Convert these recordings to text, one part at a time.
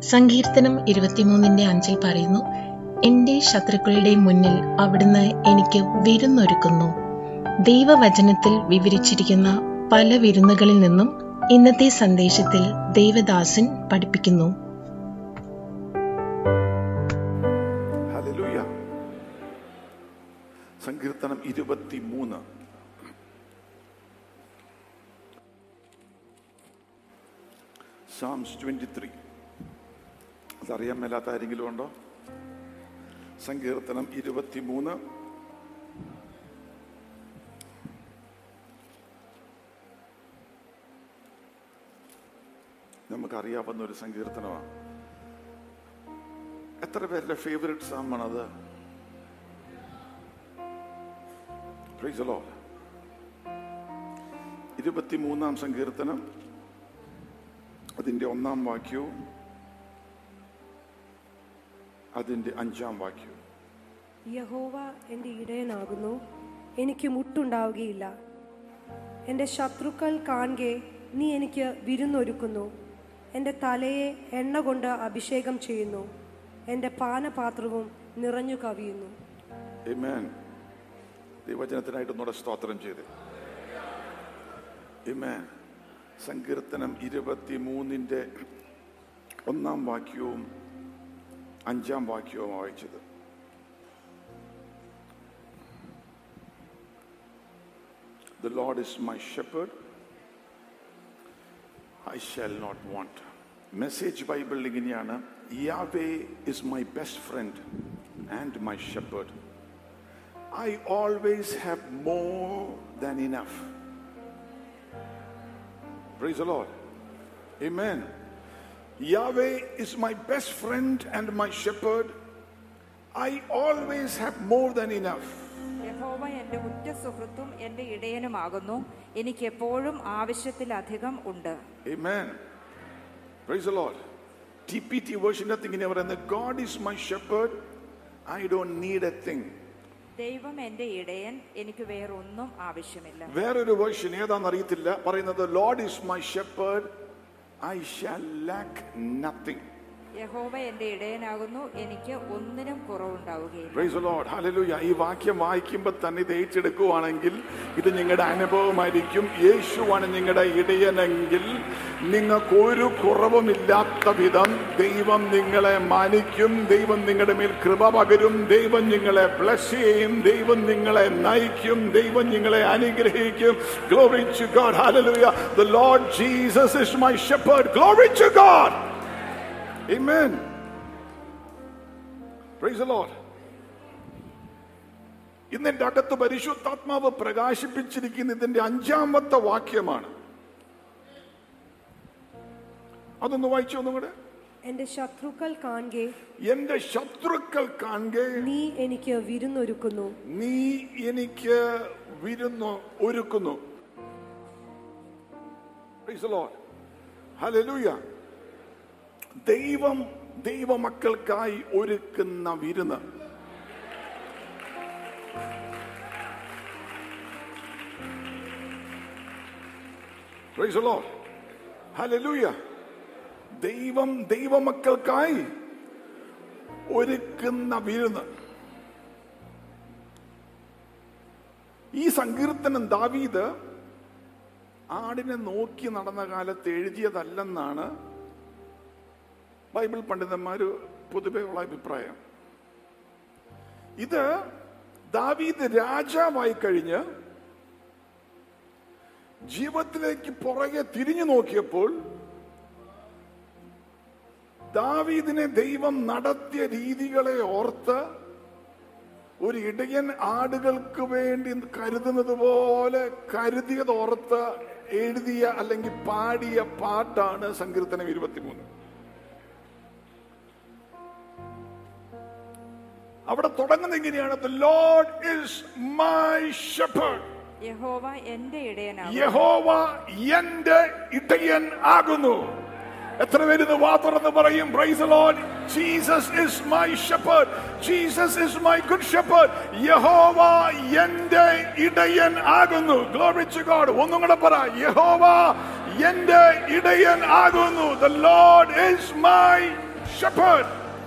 സങ്കീർത്തനം ഇരുപത്തിമൂന്നിന്റെ അഞ്ചിൽ പറയുന്നു എന്റെ ശത്രുക്കളുടെ മുന്നിൽ അവിടുന്ന് എനിക്ക് വിരുന്നൊരുക്കുന്നു ദൈവവചനത്തിൽ വിവരിച്ചിരിക്കുന്ന പല വിരുന്നുകളിൽ നിന്നും ഇന്നത്തെ സന്ദേശത്തിൽ ദേവദാസൻ പഠിപ്പിക്കുന്നു ഹല്ലേലൂയ സങ്കീർത്തനം ഇരുപത്തിമൂന്ന് സാംസ് ട്വന്റി ത്രീ അതറിയാൻ മേലാത്ത ആരെങ്കിലും ഉണ്ടോ സങ്കീർത്തനം ഇരുപത്തിമൂന്ന് നമുക്കറിയാവുന്ന ഒരു സങ്കീർത്തനമാണ് എത്ര പേരുടെ ഫേവറേറ്റ് സാമാണത് Praise the Lord. ഇരുപത്തിമൂന്നാം സങ്കീർത്തനം അതിന്റെ ഒന്നാം വാക്യവും അതിന്റെ അഞ്ചാം വാക്യവും യഹോവ എൻ്റെ ഇടയനാകുന്നു എനിക്ക് മുട്ടുണ്ടാവുകയില്ല എൻ്റെ ശത്രുക്കൾ കാണെ നീ എനിക്ക് വിരുന്നൊരുക്കുന്നു എൻ്റെ തലയെ എണ്ണ കൊണ്ട് അഭിഷേകം ചെയ്യുന്നു എൻ്റെ പാനപാത്രവും നിറഞ്ഞു കവിയുന്നു Amen. ദൈവചനത്തിനായിട്ട് ഒന്നുകൂടെ സ്തോത്രം ചെയ്ത് Amen. സങ്കീർത്തനം ഇരുപത്തിമൂന്നിന്റെ ഒന്നാം വാക്യവും അഞ്ചാം വാക്യവും വായിച്ചത് The Lord is my shepherd. I shall not want. Message Bible ഇങ്ങനെയാണ് Yahweh is my best friend and my shepherd I always have more than enough Praise the Lord. Amen. Yahweh is my best friend and my shepherd. I always have more than enough. യഹോവ എന്റെ ഉറ്റ സുഹൃത്തും എന്റെ ഇടയനുമാകുന്നു എനിക്ക് എപ്പോഴും ആവശ്യത്തിലധികം ഉണ്ട് Amen. Praise the Lord. TPT version ഇങ്ങനെ പറയുന്നത് God is my shepherd. I don't need a thing. ദൈവം എന്റെ ഇടയൻ എനിക്ക് വേറൊന്നും ആവശ്യമില്ല വേറൊരു വേർഷൻ ഏതാണെന്ന് അറിയത്തില്ല പറയുന്നത് Lord is my shepherd I shall lack nothing യഹോവ എന്റെ ഇടയനാകുന്നു എനിക്ക് ഒന്നിനും കുറവുണ്ടാവുകയില്ല പ്രൈസ് the Lord. Hallelujah. ഈ വാക്യം വായിക്കുമ്പോൾ തന്നെ ഇത് ഏറ്റെടുക്കുവാണെങ്കിൽ ഇത് നിങ്ങളുടെ അനുഭവമായിരിക്കും യേശുവാണ് നിങ്ങളുടെ ഇടയനെങ്കിൽ നിങ്ങൾക്ക് ഒരു കുറവുമില്ലാത്ത വിധം ദൈവം നിങ്ങളെ മാനിക്കും ദൈവം നിങ്ങളുടെ മേൽ കൃപ പകരും ദൈവം നിങ്ങളെ ബ്ലസ് ചെയ്യും ദൈവം നിങ്ങളെ നയിക്കും ദൈവം നിങ്ങളെ അനുഗ്രഹിക്കും Glory to God. Hallelujah. The Lord Jesus is my shepherd. Glory to God. Amen. Praise the Lord. ഇന്ന് എന്റെ അകത്ത് പരിശുദ്ധാത്മാവ് പ്രകാശിപ്പിച്ചിരിക്കുന്ന ഇതിന്റെ അഞ്ചാമത്തെ വാക്യമാണ് അതൊന്ന് വായിച്ചു ഒന്നും കൂടെ എൻ്റെ ശത്രുക്കൾ കാണെ എന്റെ ശത്രുക്കൾ കാണെ നീ എനിക്ക് വിരുന്നൊരുക്കുന്നു നീ എനിക്ക് വിരുന്ന് ഒരുക്കുന്നു Praise the Lord. Hallelujah. ദൈവം ദൈവമക്കൾക്കായി ഒരുക്കുന്ന വിരുന്ന് Praise the Lord. Hallelujah. ദൈവം ദൈവമക്കൾക്കായി ഒരുക്കുന്ന വിരുന്ന് ഈ സങ്കീർത്തനം ദാവീദ് ആടിനെ നോക്കി നടന്ന കാലത്ത് എഴുതിയതല്ലെന്നാണ് ബൈബിൾ പണ്ഡിതന്മാര് പൊതുവെ ഉള്ള അഭിപ്രായം ഇത് ദാവീദ് രാജാവായി കഴിഞ്ഞ് ജീവിതത്തിലേക്ക് പുറകെ തിരിഞ്ഞു നോക്കിയപ്പോൾ ദാവീദിനെ ദൈവം നടത്തിയ രീതികളെ ഓർത്ത് ഒരു ഇടയൻ ആടുകൾക്ക് വേണ്ടി കരുതുന്നത് പോലെ കരുതിയത് ഓർത്ത് എഴുതിയ അല്ലെങ്കിൽ പാടിയ പാട്ടാണ് സങ്കീർത്തനം ഇരുപത്തിമൂന്ന് അവിടെ തുടങ്ങുന്നത് എങ്ങനെയാണ് The Lord is my shepherd. യഹോവ എന്റെ ഇടയനാകുന്നു യഹോവ എന്റെ ഇടയൻ ആകുന്നു എത്ര പേര് ഇത് വാ തുറന്ന് പറയും praise Lord Jesus is my shepherd Jesus is my good shepherd യഹോവ എന്റെ ഇടയൻ ആകുന്നു ഗ്ലോറി ടു ഗോഡ് ഒന്നും കൂടെ പറ യഹോവ എന്റെ ഇടയൻ ആകുന്നു the Lord is my shepherd.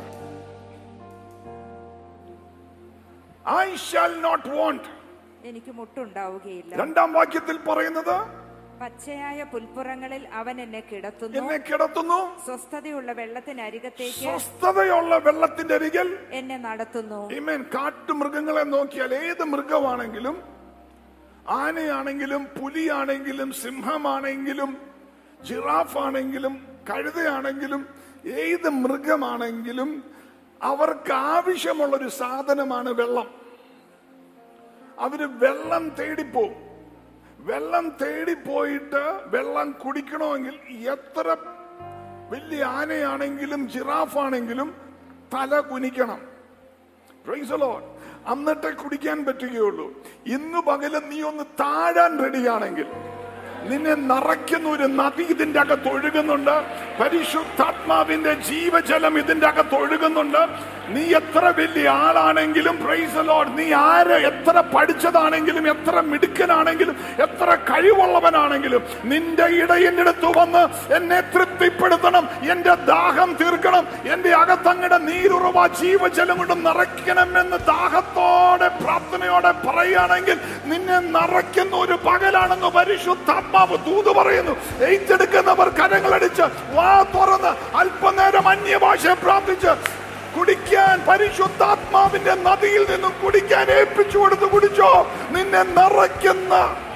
I shall not want. എനിക്ക് മുട്ടുണ്ടാവുകയില്ല രണ്ടാം വാക്യത്തിൽ പറയുന്നത് പച്ചയായ പുൽപ്പുറങ്ങളിൽ അവൻ എന്നെ കിടത്തുന്നു എന്നെ കിടത്തുന്നു സ്വസ്ഥതയുള്ള വെള്ളത്തിനരികത്തേക്ക് സ്വസ്ഥതയുള്ള വെള്ളത്തിന്റെ അരികിൽ എന്നെ നടത്തുന്നു ഈമേൻ കാട്ടുമൃഗങ്ങളെ നോക്കിയാൽ ഏത് മൃഗമാണെങ്കിലും ആനയാണെങ്കിലും പുലിയാണെങ്കിലും സിംഹമാണെങ്കിലും ജിറാഫ് ആണെങ്കിലും കഴുതയാണെങ്കിലും ഏത് മൃഗമാണെങ്കിലും അവർക്ക് ആവശ്യമുള്ള ഒരു സാധനമാണ് വെള്ളം അവര് വെള്ളം തേടിപ്പോവും വെള്ളം തേടിപ്പോയിട്ട് വെള്ളം കുടിക്കണമെങ്കിൽ എത്ര വലിയ ആനയാണെങ്കിലും ജിറാഫ് ആണെങ്കിലും തല കുനിക്കണം Praise the Lord. എന്നിട്ടേ കുടിക്കാൻ പറ്റുകയുള്ളൂ ഇന്ന് പകലും നീ ഒന്ന് താഴാൻ റെഡിയാണെങ്കിൽ നിന്നെ നിറയ്ക്കുന്ന ഒരു നദി ഇതിന്റെ അകത്ത് ഒഴുകുന്നുണ്ട് പരിശുദ്ധാത്മാവിന്റെ ജീവജലം ഇതിന്റെ അകത്ത് ഒഴുകുന്നുണ്ട് നീ എത്ര വലിയ ആളാണെങ്കിലും പ്രൈസ് ലോഡ് നീ ആര് എത്ര പഠിച്ചതാണെങ്കിലും എത്ര മിടുക്കനാണെങ്കിലും എത്ര കഴിവുള്ളവനാണെങ്കിലും നിന്റെ ഇടയന്റെ അടുത്ത് വന്ന് എന്നെ തൃപ്തിപ്പെടുത്തണം എന്റെ ദാഹം തീർക്കണം എന്റെ അകത്തങ്ങടെ നീരുറവ ജീവജലം കൊണ്ട് നിറയ്ക്കണമെന്ന് ദാഹത്തോടെ പ്രാർത്ഥനയോടെ പറയുകയാണെങ്കിൽ നിന്നെ നിറയ്ക്കുന്ന ഒരു പകലാണെന്ന് പരിശുദ്ധാത്മാവ് ദൂത് പറയുന്നു ഏറ്റെടുക്കുന്നവർ കരങ്ങളടിച്ച് വാ തുറന്ന് അല്പനേരം അന്യഭാഷ പ്രാർത്ഥിച്ച് കുടിക്കാൻ പരിശുദ്ധാത്മാവിന്റെ നദിയിൽ നിന്നും കുടിക്കാൻ ഏൽപ്പിച്ചു കൊടുത്ത് കുടിച്ചോ നിന്നെ നിറയ്ക്കുന്ന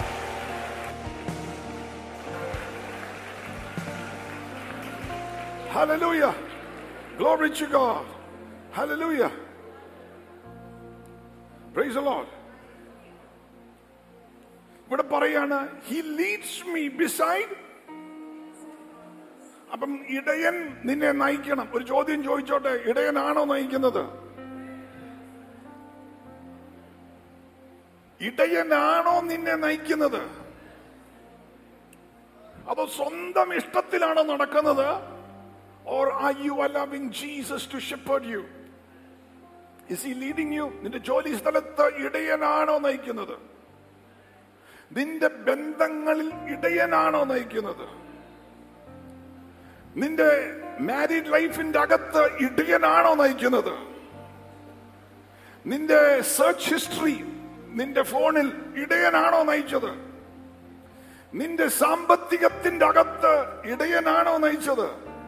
Hallelujah. Glory to God. Hallelujah. Praise the Lord. ഇവിടെ പറയാണ് ഹി ലീഡ്സ് മീ ബിസൈഡ് അപ്പം ഇടയൻ നിന്നെ നയിക്കണം ഒരു ചോദ്യം ചോദിച്ചോട്ടെ ഇടയനാണോ നയിക്കുന്നത് ഇടയനാണോ നിന്നെ നയിക്കുന്നത് അതോ സ്വന്തം ഇഷ്ടത്തിലാണോ നടക്കുന്നത് or are you allowing Jesus to shepherd you is he leading you നിന്റെ ജോലി സ്ഥലത്ത് ഇടയനാണോ നയിക്കുന്നത് നിന്റെ ബന്ധങ്ങളിൽ ഇടയനാണോ നയിക്കുന്നത് നിന്റെ മാരീഡ് ലൈഫിന്റെ അകത്ത് ഇടയനാണോ നയിക്കുന്നത് നിന്റെ സെർച്ച് ഹിസ്റ്ററി നിന്റെ ഫോണിൽ ഇടയനാണോ നയിച്ചത് നിന്റെ സാമ്പത്തികത്തിന്റെ അകത്ത് ഇടയനാണോ നയിച്ചത്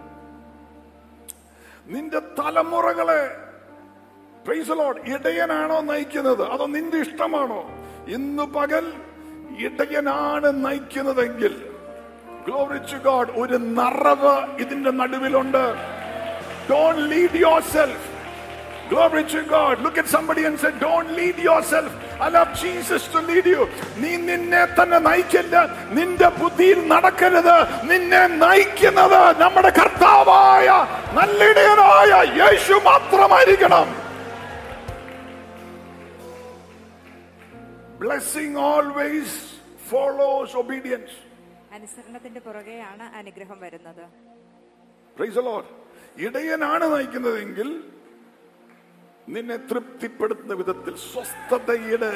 നിന്റെ തലമുറകളെ പ്രൈസലോഡ് ഇടയനാണോ നയിക്കുന്നത് അതോ നിന്റെ ഇഷ്ടമാണോ ഇന്ന് പകൽ ഇടയനാണ് നയിക്കുന്നതെങ്കിൽ ഗ്ലോറി ടു ഗോഡ് ഒരു നിറവ് ഇതിന്റെ നടുവിലുണ്ട് don't lead yourself Glory to God. Look at somebody and say, Don't lead yourself. Allow Jesus to lead you. നീ നിന്നെ തന്നെ നയിക്കില്ല നിന്റെ ബുദ്ധിയിൽ നടക്കരുത് നിന്നെ നയിക്കുന്നത് നമ്മുടെ കർത്താവായ നല്ലിടയനായ യേശു മാത്രമായിരിക്കണം ബ്ലെസ്സിങ് ഓൾവേസ് ഫോളോസ് ഒബീഡിയൻസ് അനുസരണത്തിന്റെ പുറകെയാണ് അനുഗ്രഹം വരുന്നത് പ്രൈസ് ലോഡ് ഇടയനാണ് നയിക്കുന്നതെങ്കിൽ നിന്നെ തൃപ്തിപ്പെടുത്തുന്ന വിധത്തിൽ സ്വസ്ഥതയുടെ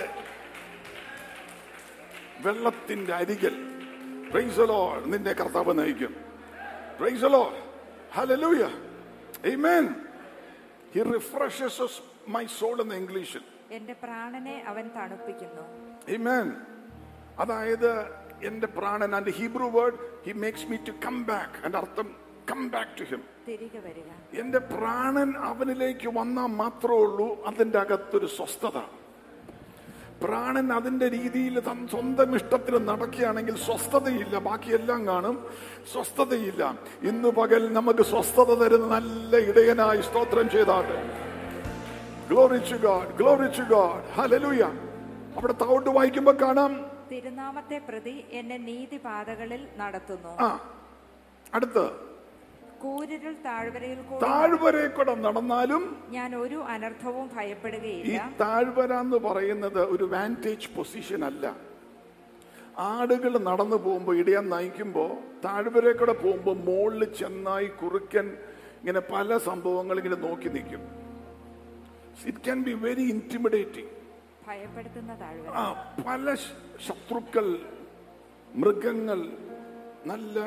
വെള്ളത്തിന്റെ അരികൽ പ്രൈസ് ലോഡ് നിന്റെ കർത്താവ് നയിക്കും praise Lord hallelujah amen he refreshes my soul എന്ന ഇംഗ്ലീഷിൽ എന്റെ പ്രാണനെ അവൻ തണുപ്പിക്കുന്നു Amen. അതായത് എന്റെ പ്രാണൻ and Hebrew word he makes me to come back എന്റെ അർത്ഥം കം ബാക്ക് ടു ഹിം തിരികെ വരിക എന്റെ പ്രാണൻ അവനിലേക്ക് വന്നാൽ മാത്രമേ ഉള്ളൂ അതിന്റെ അകത്തൊരു സ്വസ്ഥത പ്രാണൻ അതിന്റെ രീതിയിൽ തൻ- സ്വന്തം ഇഷ്ടത്തിൽ നടക്കുകയാണെങ്കിൽ സ്വസ്ഥതയില്ല ബാക്കിയെല്ലാം കാണും സ്വസ്ഥതയില്ല ഇന്ന് പകൽ നമുക്ക് സ്വസ്ഥത തരുന്ന നല്ല ഇടയനായി സ്തോത്രം ചെയ്താട്ടെ glory to God glory to God hallelujah അവിടെ താഴോട്ട് വായിക്കുമ്പോ കാണാം തിരുനാമത്തെ പ്രതി എന്നെ നീതിപാതകളിൽ നടത്തുന്നു ആ അടുത്ത് കൂരിരുൾ താഴ്വരയിൽ കൂടി താഴ്വരെ കൂടെ നടന്നാലും ഞാൻ ഒരു അനർത്ഥവും ഈ ഭയപ്പെടുകയില്ല താഴ്വര എന്ന് പറയുന്നത് ഒരു വാൻറ്റേജ് പൊസിഷൻ അല്ല ആടുകൾ നടന്നു പോകുമ്പോൾ ഇടയാൻ നയിക്കുമ്പോൾ താഴ്വരെ കൂടെ പോകുമ്പോൾ മുകളിൽ ചെന്നായി കുറുക്കൻ ഇങ്ങനെ പല സംഭവങ്ങൾ ഇങ്ങനെ നോക്കി നിൽക്കും it can be very intimidating ഭയപ്പെടുത്തുന്ന താഴ്വര ആ പല ശ- ശത്രുക്കൾ മൃഗങ്ങൾ നല്ല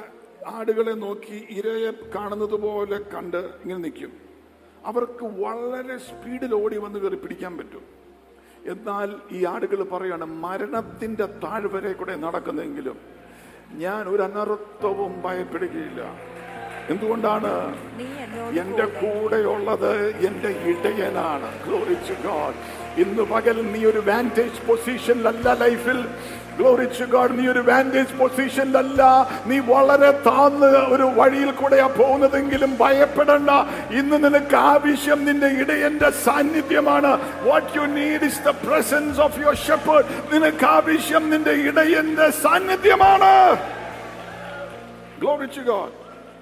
ആടുകളെ നോക്കി ഇരയെ കാണുന്നത് പോലെ കണ്ട് ഇങ്ങനെ നിൽക്കും അവർക്ക് വളരെ സ്പീഡിൽ ഓടി വന്ന് കയറി പിടിക്കാൻ പറ്റും എന്നാൽ ഈ ആടുകൾ പറയാണ് മരണത്തിന്റെ താഴ്വരെ കൂടെ നടക്കുന്നെങ്കിലും ഞാൻ ഒരു അനർത്ഥവും ഭയപ്പെടുകയില്ല എന്തുകൊണ്ടാണ് നീ എന്നോട് എന്റെ കൂടെയുള്ളത് എന്റെ ഇടയനാണ് Glory to God. ഇന്ന് പകൽ നീ ഒരു വാൻറ്റേജ് പൊസിഷനിലല്ല ലൈഫിൽ ഗ്ലോറി ടു ഗോഡ് നീ ഒരു വാൻറ്റേജ് പൊസിഷനിലല്ല നീ വളരെ താന്ന് ഒരു വഴിയിൽ കൂടെയാ പോകുന്നതെങ്കിലും ഭയപ്പെടണ്ട ഇന്ന് നിനക്ക് ആവശ്യം നിന്റെ ഇടയന്റെ സാന്നിധ്യമാണ് what you need is the presence of your shepherd നിനക്ക് ആവശ്യം നിന്റെ ഇടയന്റെ സാന്നിധ്യമാണ് ഗ്ലോറി ടു ഗോഡ്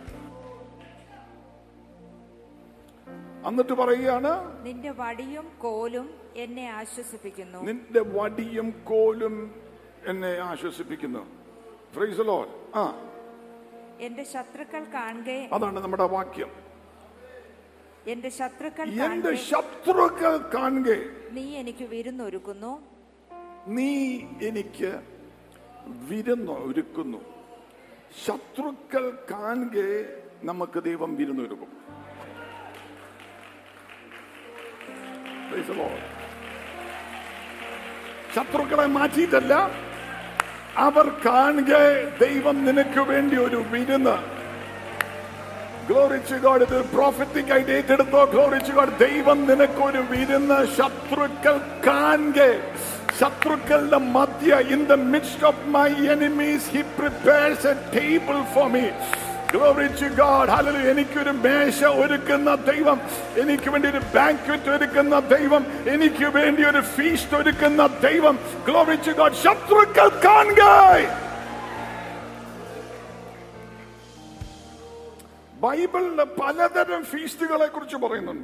എന്നിട്ട് പറയുകയാണ് നിന്റെ വടിയും കോലും എന്നെ ആശ്വസിപ്പിക്കുന്നു നിന്റെ വടിയും കോലും എന്നെ ആശ്വസിപ്പിക്കുന്നു Praise the Lord. ആ എന്റെ ശത്രുക്കൾ കാണുകെ അതാണ് നമ്മുടെ വാക്യം എന്റെ ശത്രുക്കൾ എന്റെ കാണുകെ ശത്രുക്കൾ കാണുക നീ എനിക്ക് വിരുന്നൊരുക്കുന്നു നീ എനിക്ക് വിരുന്ന് ഒരുക്കുന്നു ശത്രുക്കൾ കാണുക നമുക്ക് ദൈവം വിരുന്നൊരുക്കും Praise the Lord. ശത്രുക്കളെ മാറ്റിയിട്ടല്ല അവർ കാണുക ദൈവം നിനക്ക് വേണ്ടി ഒരു വിരുന്ന് ഗ്ലോറിച്ച് ഗോഡ് ഇത് പ്രോഫറ്റിക് ആയിട്ട് ഏറ്റെടുത്തോ ഗ്ലോറിച്ച് ഗോഡ് ദൈവം നിനക്കൊരു വിരുന്ന് ശത്രുക്കൾ കാണുക ശത്രുക്കളുടെ മധ്യ in the midst of my enemies he prepares a table for me glory to God hallelujah എനിക്കൊരു മേശ ഒരുക്കുന്ന ദൈവം എനിക്ക് വേണ്ടി ഒരു ബാങ്ക്വറ്റ് ഒരുക്കുന്ന ദൈവം എനിക്ക് വേണ്ടി ഒരു ഫീസ്റ്റ് ഒരുക്കുന്ന ദൈവം ഗ്ലോറി ടു ഗോഡ് ശത്രുക്കൾ കാണുക ബൈബിളില് പലതരം ഫീസ്റ്റുകളെ കുറിച്ച് പറയുന്നുണ്ട്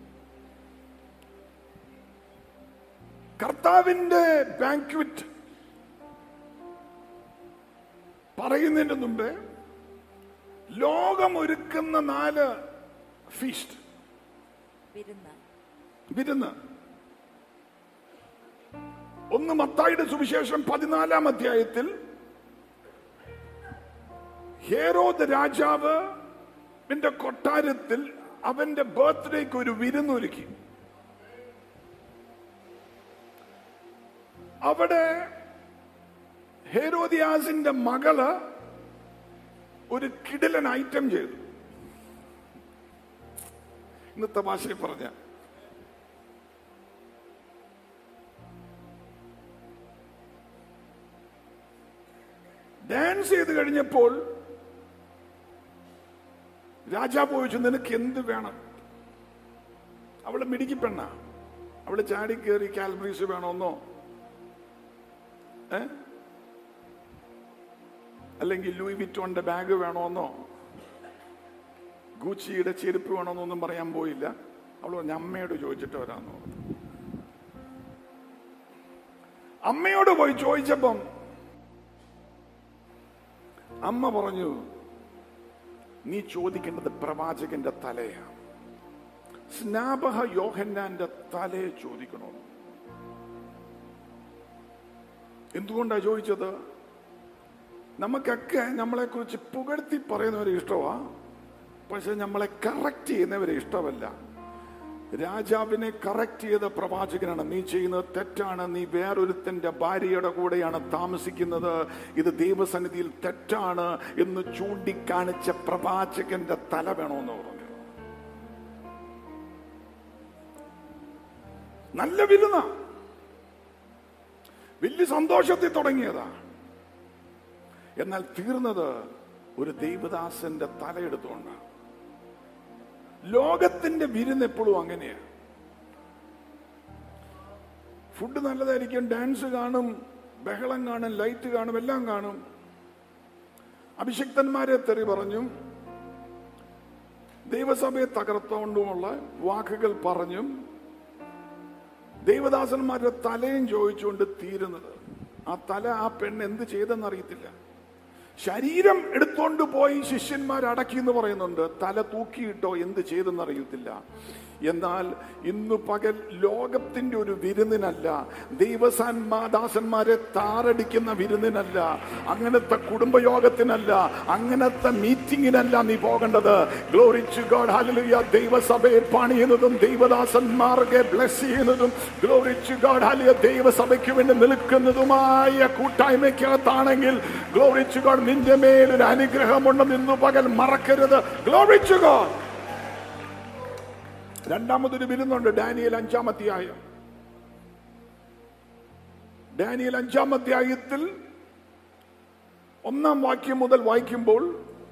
കർത്താവിന്റെ ബാങ്ക്വറ്റ് പറയുന്നതിന് മുമ്പേ ലോകം ഒരുക്കുന്ന നാല് ഫീസ്റ്റ് വിരുന്ന് വിരുന്ന് ഒന്ന് മത്തായിയുടെ സുവിശേഷം പതിനാലാം അധ്യായത്തിൽ ഹേരോദ് രാജാവ് എന്റെ കൊട്ടാരത്തിൽ അവന്റെ ബർത്ത്ഡേക്ക് ഒരു വിരുന്നൊരുക്കി അവിടെ ഹേരോദിയാസിന്റെ മകള് ഒരു കിടിലൻ ഐറ്റം ചെയ്തു ഇന്നത്തെ ഭാഷയിൽ പറഞ്ഞ ഡാൻസ് ചെയ്ത് കഴിഞ്ഞപ്പോൾ രാജാവ് ചോദിച്ചു നിനക്ക് എന്ത് വേണം അവള് മിടുക്കി പെണ്ണ അവള് ചാടി കയറി കാൽബ്രീസ് വേണമെന്നോ ഏ അല്ലെങ്കിൽ ലൂയി വിറ്റോന്റെ ബാഗ് വേണമെന്നോ ഗൂച്ചിയുടെ ചെരുപ്പ് വേണമെന്നൊന്നും പറയാൻ പോയില്ല അവൾ പറഞ്ഞു അമ്മയോട് ചോദിച്ചിട്ട് വരാന്ന് പറഞ്ഞു അമ്മയോട് പോയി ചോദിച്ചപ്പം അമ്മ പറഞ്ഞു നീ ചോദിക്കേണ്ടത് പ്രവാചകന്റെ തലയാണ് സ്നാപഹ യോഹന്നാന്റെ തലയെ ചോദിക്കണോ എന്തുകൊണ്ടാ ചോദിച്ചത് നമുക്കൊക്കെ നമ്മളെ കുറിച്ച് പുകഴ്ത്തി പറയുന്നവരെ ഇഷ്ടമാ പക്ഷെ നമ്മളെ കറക്റ്റ് ചെയ്യുന്നവരെ ഇഷ്ടമല്ല രാജാവിനെ കറക്റ്റ് ചെയ്ത പ്രവാചകനാണ് നീ ചെയ്യുന്നത് തെറ്റാണ് നീ വേറൊരുത്തന്റെ ഭാര്യയുടെ കൂടെയാണ് താമസിക്കുന്നത് ഇത് ദൈവസന്നിധിയിൽ തെറ്റാണ് എന്ന് ചൂണ്ടിക്കാണിച്ച പ്രവാചകന്റെ തല വേണമെന്ന് പറഞ്ഞു നല്ല വിരുന്ന വലിയ സന്തോഷത്തിൽ തുടങ്ങിയതാ എന്നാൽ തീർന്നത് ഒരു ദൈവദാസന്റെ തലയെടുത്തുകൊണ്ടാണ് ലോകത്തിന്റെ വിരുന്ന് എപ്പോഴും അങ്ങനെയാ ഫുഡ് നല്ലതായിരിക്കും ഡാൻസ് കാണും ബഹളം കാണും ലൈറ്റ് കാണും എല്ലാം കാണും അഭിഷിക്തന്മാരെ തെറി പറഞ്ഞും ദൈവസഭയെ തകർത്തുകൊണ്ടുമുള്ള വാക്കുകൾ പറഞ്ഞും ദൈവദാസന്മാരുടെ തലയും ചോദിച്ചുകൊണ്ട് തീരുന്നത് ആ തല ആ പെണ്ണ് എന്ത് ചെയ്തെന്ന് അറിയത്തില്ല ശരീരം എടുത്തോണ്ട് പോയി ശിഷ്യന്മാർ അടക്കി എന്ന് പറയുന്നുണ്ട് തല തൂക്കിയിട്ടോ എന്ത് ചെയ്തെന്നറിയത്തില്ല എന്നാൽ ഇന്ന് പകൽ ലോകത്തിന്റെ ഒരു വിരുന്നിനല്ല ദൈവസാന്മാദാസന്മാരെ താറടിക്കുന്ന വിരുന്നിനല്ല അങ്ങനത്തെ കുടുംബയോഗത്തിനല്ല അങ്ങനത്തെ മീറ്റിങ്ങിനല്ല നീ പോകേണ്ടത് ഗ്ലോറിച്ചു ഗോഡ് ഹല്ലേലൂയ ദൈവസഭയെ പണിയുന്നതും ദൈവദാസന്മാർക്ക് ബ്ലസ് ചെയ്യുന്നതും ഗ്ലോറിച്ചു ഗോഡ് ഹല്ലേലൂയ ദൈവസഭയ്ക്ക് വേണ്ടി നിൽക്കുന്നതുമായ കൂട്ടായ്മയ്ക്കകത്താണെങ്കിൽ ഗ്ലോറിച്ചു ഗോഡ് നിന്റെ മേലൊരു അനുഗ്രഹമുണ്ടെന്ന് ഇന്ന് പകൽ മറക്കരുത് ഗ്ലോറിച്ചു ഗോഡ് രണ്ടാമതൊരു വിരുന്നുണ്ട് ഡാനിയൽ അഞ്ചാം അധ്യായം ഡാനിയൽ അഞ്ചാം അധ്യായത്തിൽ ഒന്നാം വാക്യം മുതൽ വായിക്കുമ്പോൾ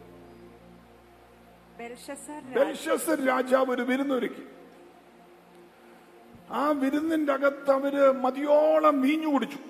ബെൽഷസർ രാജ- ബെൽഷസർ രാജാവ് ഒരു വിരുന്നൊരുക്കി ആ വിരുന്നിന്റെ അകത്ത് അവര് മതിയോളം വീഞ്ഞു കുടിച്ചു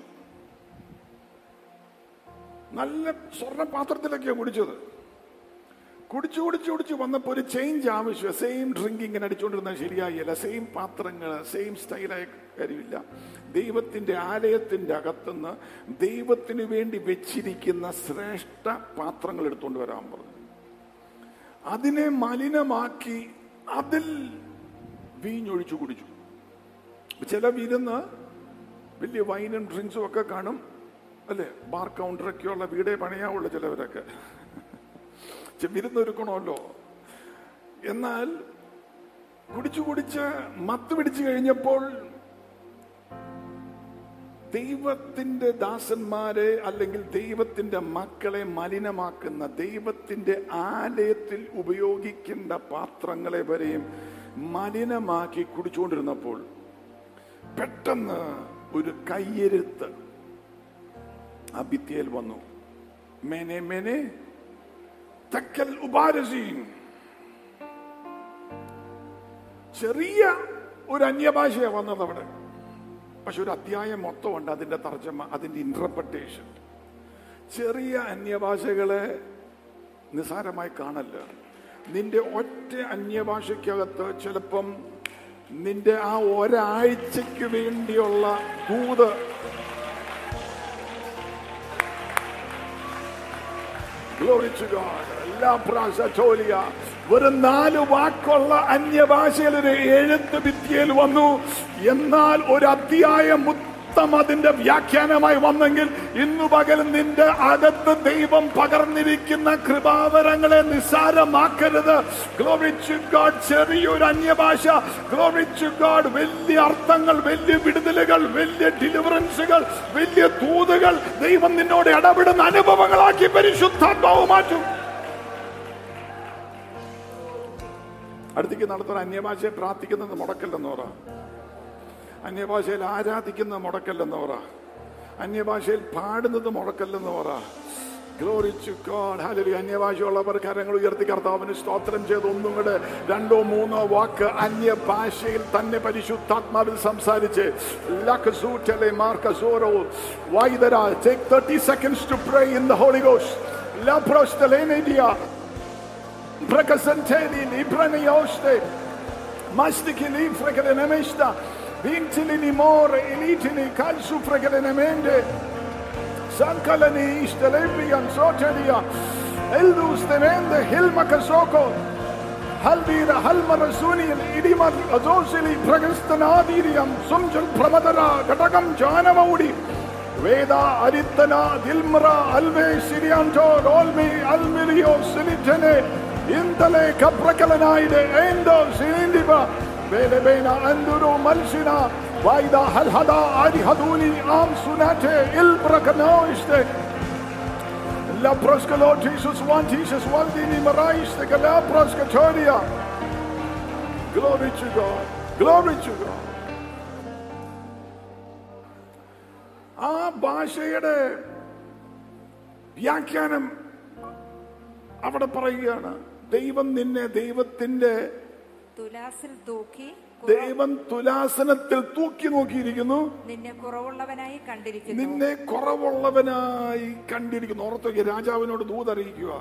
നല്ല സ്വർണ്ണ പാത്രത്തിലൊക്കെയാണ് കുടിച്ചത് കുടിച്ചു കുടിച്ചു കുടിച്ചു വന്നപ്പോ ഒരു ചേഞ്ച് ആവശ്യം സെയിം ഡ്രിങ്ക് ഇങ്ങനെ അടിച്ചുകൊണ്ടിരുന്നത് ശരിയായില്ല സെയിം പാത്രങ്ങൾ സെയിം സ്റ്റൈലായ കാര്യമില്ല ദൈവത്തിന്റെ ആലയത്തിന്റെ അകത്തുനിന്ന് ദൈവത്തിന് വേണ്ടി വെച്ചിരിക്കുന്ന ശ്രേഷ്ഠ പാത്രങ്ങൾ എടുത്തുകൊണ്ട് വരാൻ പറഞ്ഞു അതിനെ മലിനമാക്കി അതിൽ വീഞ്ഞൊഴിച്ചു കുടിച്ചു ചില വിരുന്ന് വലിയ വൈനും ഡ്രിങ്ക്സും ഒക്കെ കാണും അല്ലെ ബാർ കൗണ്ടറൊക്കെ ഉള്ള വീടേ പണിയാവുള്ളൂ ചിലവരൊക്കെ ചെ- വിരുന്നൊരുക്കണമല്ലോ എന്നാൽ കുടിച്ചു കുടിച്ച് മത്ത് പിടിച്ചു കഴിഞ്ഞപ്പോൾ ദൈവത്തിന്റെ ദാസന്മാരെ അല്ലെങ്കിൽ ദൈവത്തിന്റെ മക്കളെ മലിനമാക്കുന്ന ദൈവത്തിന്റെ ആലയത്തിൽ ഉപയോഗിക്കേണ്ട പാത്രങ്ങളെ വരെയും മലിനമാക്കി കുടിച്ചുകൊണ്ടിരുന്നപ്പോൾ പെട്ടെന്ന് ഒരു കയ്യെരുത്ത് ആ ഭിത്തിയിൽ വന്നു മേനെ മേനെ തക്കൽ ഉപാരസീൻ ചെറിയ ഒരു അന്യഭാഷയാണ് വന്നത് അവിടെ പക്ഷെ ഒരു അധ്യായം മൊത്തമുണ്ട് അതിന്റെ തർജ്ജമ അതിന്റെ ഇന്റർപ്രട്ടേഷൻ ചെറിയ അന്യഭാഷകളെ നിസാരമായി കാണല്ല നിന്റെ ഒറ്റ അന്യഭാഷയ്ക്കകത്ത് ചിലപ്പം നിന്റെ ആ ഒരാഴ്ചക്ക് വേണ്ടിയുള്ള ദൂത് Glory to God. എല്ലാ പ്രാശോലിയ വെറും നാല് വാക്കുള്ള അന്യഭാഷയിൽ ഒരു എഴുത്ത് ഭിത്തിയിൽ വന്നു എന്നാൽ ഒരു അധ്യായം മൊത്തം അതിന്റെ വ്യാഖ്യാനമായി വന്നെങ്കിൽ ഇന്നു പകൽ നിന്റെ അകത്ത് ദൈവം പകർന്നിരിക്കുന്ന കൃപാവരങ്ങളെ നിസ്സാരമാക്കരുത് Glory to God. ചെറിയൊരു അന്യഭാഷ Glory to God. വലിയ അർത്ഥങ്ങൾ വലിയ വിടുതലുകൾ വലിയ ഡെലിവറൻസുകൾ വലിയ തൂതുകൾ ദൈവം നിന്നോട് ഇടപെടുന്ന അനുഭവങ്ങളാക്കി പരിശുദ്ധാത്മാവ് മാറ്റും അടുത്തേക്ക് നടത്തുന്ന അന്യഭാഷയെ പ്രാർത്ഥിക്കുന്നത് മുടക്കല്ലെന്ന് പറ അന്യഭാഷയിൽ ആരാധിക്കുന്നത് മുടക്കല്ലെന്ന് പറ അന്യഭാഷയിൽ പാടുന്നത് മുടക്കല്ലെന്ന് പറ ഗ്ലോറിച്ചു ഗോഡ് ഹല്ലേലൂയ അന്യഭാഷയുള്ളവർ കരങ്ങൾ ഉയർത്തി കർത്താവിന് സ്തോത്രം ചെയ്ത് ഒന്നും കൂടെ രണ്ടോ മൂന്നോ വാക്ക് അന്യഭാഷയിൽ തന്നെ പരിശുദ്ധാത്മാവിൽ സംസാരിച്ച് ലക്കസൂറ്റലെ മാർക്കസോറോ വൈദര take 30 seconds to pray in the Holy Ghost Lapros telenedia Prakasanteli libranioste Mastikili fregedenemesta Vintili nimore elitili kalsu fregedenemende Sankalani istelebrian sotelia Eldus temende hilma kasoko Halvira halmarasuni idimar azosili പ്രഗസ്തനാദീരിയം സുംജൽ പ്രമദര ഘടകം ജാനമൗടി വേദ അരിത്തന ദിൽമറ അൽവേ സിരിയാൻറ്റോ റോൽമി അൽമിലിയോ സിലിറ്റനെ ഇന്തലെ കപ്രകലനായിടെ ഏന്തോ സിലിന്ദിബ വേലബേന അന്തുരു മൽസിന വൈദ ഹൽഹദ ആരിഹദൂനി ആം സുനാറ്റെ ഇൽബ്രകനോയിഷ്ടെ La prosca Lord Jesus one Jesus one dini marais the la prosca toria. Glory to God. Glory to God. ആ ഭാഷയുടെ വ്യാഖ്യാനം അവിടെ പറയുകയാണ് ദൈവം നിന്നെ ദൈവത്തിന്റെ തുലാസിൽ തൂക്കി കുറ- ദൈവം തുലാസനത്തിൽ തൂക്കി നോക്കിയിരിക്കുന്നു നിന്നെ കുറവുള്ളവനായി കണ്ടിരിക്കുന്നു നിന്നെ കുറവുള്ളവനായി കണ്ടിരിക്കുന്നു ഓർത്തൊക്കെ രാജാവിനോട് ദൂതറിയിക്കുക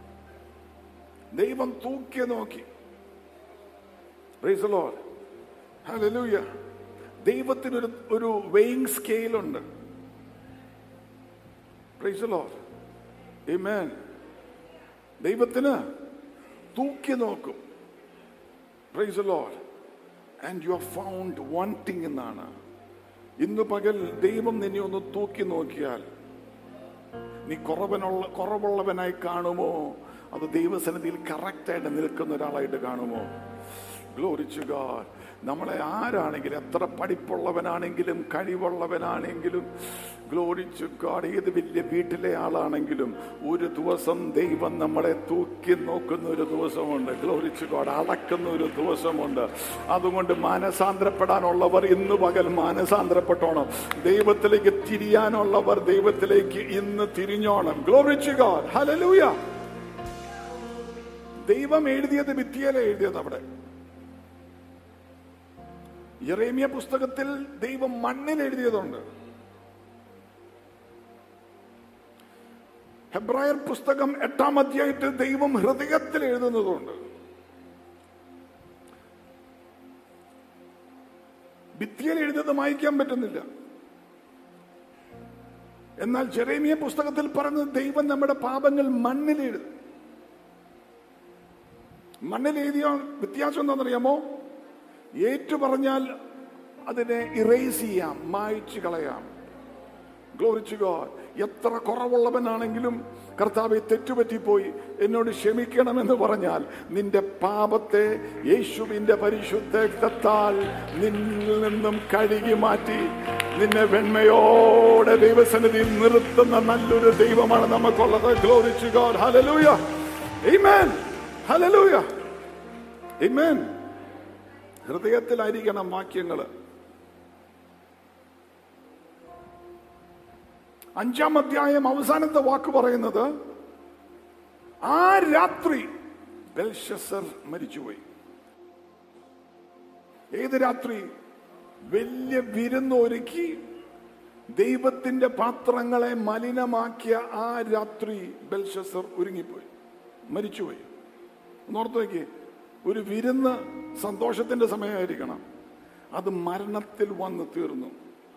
ദൈവം തൂക്കി നോക്കി Praise the Lord. Hallelujah. ദൈവത്തിനൊരു ഒരു വെയിങ് സ്കെയിലുണ്ട് Praise the Lord. Amen. ദൈവത്തിന് തൂക്കി നോക്കും praise Lord and you are found wanting എന്നാണ് ഇന്ന് പകൽ ദൈവം നിന്നെ ഒന്ന് തൂക്കി നോക്കിയാൽ നീ കുറവനുള്ള കുറവുള്ളവനായി കാണുമോ അത് ദൈവസന്നിധിയിൽ കറക്റ്റായിട്ട് നിൽക്കുന്ന ഒരാളായിട്ട് കാണുമോ ഗ്ലോറിച്ചു ഗാഡ് നമ്മളെ ആരാണെങ്കിലും എത്ര പഠിപ്പുള്ളവനാണെങ്കിലും കഴിവുള്ളവനാണെങ്കിലും ഗ്ലോറിച്ചു ഗാഡ് ഏത് വലിയ വീട്ടിലെ ആളാണെങ്കിലും ഒരു ദിവസം ദൈവം നമ്മളെ തൂക്കി നോക്കുന്ന ഒരു ദിവസമുണ്ട് ഗ്ലോറിച്ചു ഗാഡ് അളക്കുന്ന ഒരു ദിവസമുണ്ട് അതുകൊണ്ട് മാനസാന്തരപ്പെടാനുള്ളവർ ഇന്ന് പകൽ മാനസാന്തരപ്പെട്ടോണം ദൈവത്തിലേക്ക് തിരിയാനുള്ളവർ ദൈവത്തിലേക്ക് ഇന്ന് തിരിഞ്ഞോണം ഗ്ലോറിച്ചു ഗാഡ് ഹലലൂയ ദൈവം എഴുതിയത് ഭിത്തിയല എഴുതിയത് അവിടെ യെറേമിയ പുസ്തകത്തിൽ ദൈവം മണ്ണിൽ എഴുതിയതുണ്ട് ഹെബ്രായർ പുസ്തകം എട്ടാം അധ്യായത്തിൽ ദൈവം ഹൃദയത്തിൽ എഴുതുന്നതുണ്ട് ഭിത്തിയിൽ എഴുതുന്നത് വായിക്കാൻ പറ്റുന്നില്ല എന്നാൽ ജെറേമിയ പുസ്തകത്തിൽ പറഞ്ഞത് ദൈവം നമ്മുടെ പാപങ്ങൾ മണ്ണിൽ എഴുതും മണ്ണിൽ എഴുതിയ വ്യത്യാസം എന്താണെന്നറിയാമോ ഏറ്റു പറഞ്ഞാൽ അതിനെ ഇറേസ് ചെയ്യാം മായ്ച്ചു കളയാം ഗ്ലോറിച്ചു ഗോഡ് എത്ര കുറവുള്ളവനാണെങ്കിലും കർത്താവെ തെറ്റുപറ്റിപ്പോയി എന്നോട് ക്ഷമിക്കണമെന്ന് പറഞ്ഞാൽ നിന്റെ പാപത്തെ യേശുവിന്റെ പരിശുദ്ധ രക്തത്താൽ നിന്നിൽ നിന്നും കഴുകി മാറ്റി നിന്നെ വെണ്മയോടെ ദൈവസന്നിധിയിൽ നിർത്തുന്ന നല്ലൊരു ദൈവമാണ് നമുക്കുള്ളത് glory to God hallelujah Amen. Hallelujah Amen. ഹൃദയത്തിലായിരിക്കണം വാക്യങ്ങൾ അഞ്ചാം അധ്യായം അവസാനത്തെ വാക്ക് പറയുന്നത് ആ രാത്രി ബെൽഷസർ മരിച്ചുപോയി ഏത് രാത്രി വലിയ വിരുന്നൊരുക്കി ദൈവത്തിന്റെ പാത്രങ്ങളെ മലിനമാക്കിയ ആ രാത്രി ബെൽഷസർ ഒരുങ്ങിപ്പോയി മരിച്ചുപോയി ഓർത്ത് നോക്കി ഒരു വിരുന്ന് സന്തോഷത്തിന്റെ സമയമായിരിക്കണം അത് മരണത്തിൽ വന്ന് തീർന്നു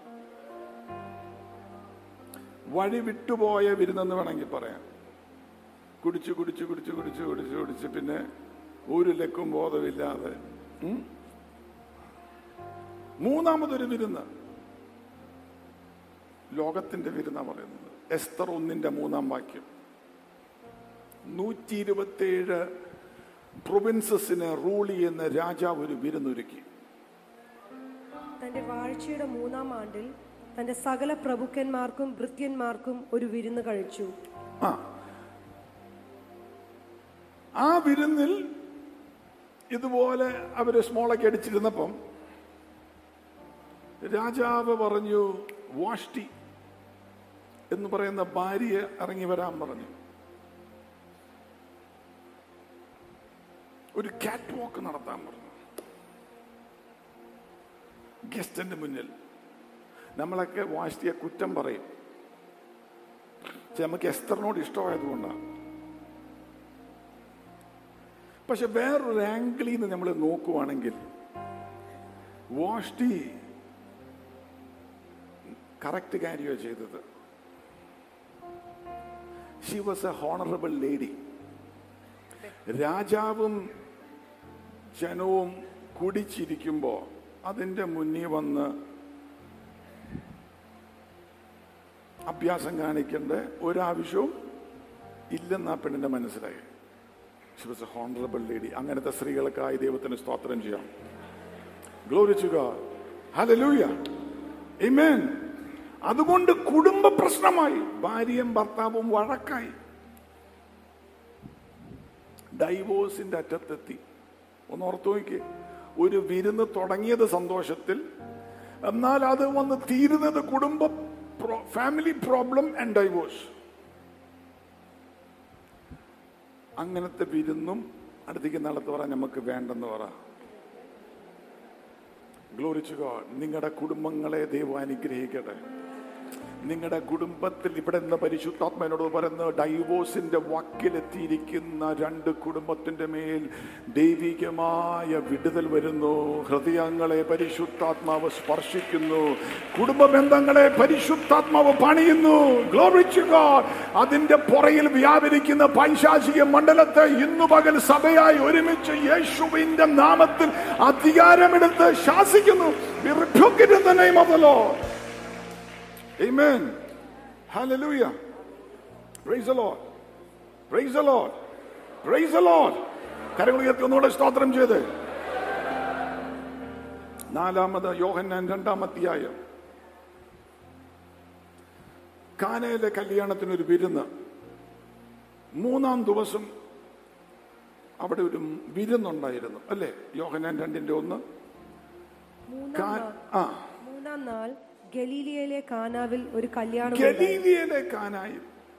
വഴി വിട്ടുപോയ വിരുന്നെന്ന് വേണമെങ്കിൽ പറയാം കുടിച്ച് കുടിച്ച് കുടിച്ച് കുടിച്ച് കുടിച്ച് കുടിച്ച് പിന്നെ ഒരു ലക്കും ബോധമില്ലാതെ ഉം? മൂന്നാമതൊരു വിരുന്ന് ലോകത്തിന്റെ വിരുന്ന പറയുന്നത് എസ്തർ ഒന്നിന്റെ മൂന്നാം വാക്യം നൂറ്റി ഇരുപത്തിയേഴ് പ്രൊവിൻസസിനെ റൂൾ ചെയ്യുന്ന രാജാവ് ഒരു വിരുന്നൊരുക്കി തന്റെ വാഴ്ചയുടെ മൂന്നാം ആണ്ടിൽ തന്റെ സകല പ്രഭുക്കന്മാർക്കും ഭൃത്യന്മാർക്കും ഒരു വിരുന്ന് കഴിച്ചു ആ ആ വിരുന്നിൽ ഇതുപോലെ അവര് സ്മോളൊക്കെ അടിച്ചിരുന്നപ്പം രാജാവ് പറഞ്ഞു വാഷ്ടി എന്ന് പറയുന്ന ഭാര്യ ഇറങ്ങി വരാൻ പറഞ്ഞു ഒരു കാറ്റ് വാക്ക് നടത്താൻ പറഞ്ഞു ഗസ്റ്റിന്റെ മുന്നിൽ നമ്മളൊക്കെ വാഷ്ടിയെ കുറ്റം പറയും പക്ഷെ നമുക്ക് എസ്തറിനോട് ഇഷ്ടമായതുകൊണ്ടാണ് പക്ഷെ വേറൊരു ആംഗിളിൽ നിന്ന് നമ്മൾ നോക്കുവാണെങ്കിൽ വാഷ്ടി കറക്റ്റ് കാര്യമാണ് ചെയ്തത് she was a honourable lady രാജാവും ജനവും കുടിച്ചിരിക്കുമ്പോ അതിന്റെ മുന്നിൽ വന്ന് അഭ്യാസം കാണിക്കേണ്ട ഒരാവശ്യവും ഇല്ലെന്ന് ആ പെണ്ണിന്റെ മനസ്സിലായി she was a honourable lady അങ്ങനത്തെ സ്ത്രീകൾക്കായി ദൈവത്തിന് സ്തോത്രം ചെയ്യാം ഗ്ലോറിച്ചുക ഹലലൂയ Amen. അതുകൊണ്ട് കുടുംബ പ്രശ്നമായി ഭാര്യയും ഭർത്താവും വഴക്കായി ഡൈവോഴ്സിന്റെ അറ്റത്തെത്തി ഒന്ന് ഓർത്തു നോക്കി ഒരു വിരുന്ന് തുടങ്ങിയത് സന്തോഷത്തിൽ എന്നാൽ അത് വന്ന് തീരുന്നത് കുടുംബ ഫാമിലി പ്രോബ്ലം ആൻഡ് ഡൈവോഴ്സ് അങ്ങനത്തെ വിരുന്നും അടുത്തേക്ക് നടത്തു പറ നമുക്ക് വേണ്ടെന്ന് പറ ഗ്ലോറിച്ചു ഗോഡ് നിങ്ങളുടെ കുടുംബങ്ങളെ ദൈവം അനുഗ്രഹിക്കട്ടെ നിങ്ങളുടെ കുടുംബത്തിൽ ഇവിടെ നിന്ന് പരിശുദ്ധാത്മനോട് പറയുന്നത് ഡൈവോഴ്സിന്റെ വക്കിലെത്തിയിരിക്കുന്ന രണ്ട് കുടുംബത്തിന്റെ മേൽ ദൈവികമായ വിടുതൽ വരുന്നു ഹൃദയങ്ങളെ പരിശുദ്ധാത്മാവ് സ്പർശിക്കുന്നു കുടുംബ ബന്ധങ്ങളെ പരിശുദ്ധാത്മാവ് പണിയുന്നു Glory to God. അതിന്റെ പുറയിൽ വ്യാപരിക്കുന്ന പൈശാചിക മണ്ഡലത്തെ ഇന്നു പകൽ സഭയായി ഒരുമിച്ച് യേശുവിന്റെ നാമത്തിൽ അധികാരമെടുത്ത് ശാസിക്കുന്നു We rebuke it in the name of the Lord. Amen. Hallelujah. Praise the Lord. Praise the Lord. Praise the Lord. കരങ്ങൾ ഉയർത്തി ഒന്നുകൂടെ സ്തോത്രം ചെയ്ത് നാലാമത് യോഹന്നാൻ രണ്ടാം അധ്യായം കാനയിലെ കല്യാണത്തിനൊരു വിരുന്ന് മൂന്നാം ദിവസം അവിടെ ഒരു വിരുന്നുണ്ടായിരുന്നു അല്ലേ യോഹന്നാൻ രണ്ടിന്റെ ഒന്ന് മൂന്നാം കാ- നാൾ- ആ മൂന്നാം നാൾ ഗലീലിയയിലെ കാനാവിൽ ഒരു കല്യാണം ഗലീലിയയിലെ കാനായി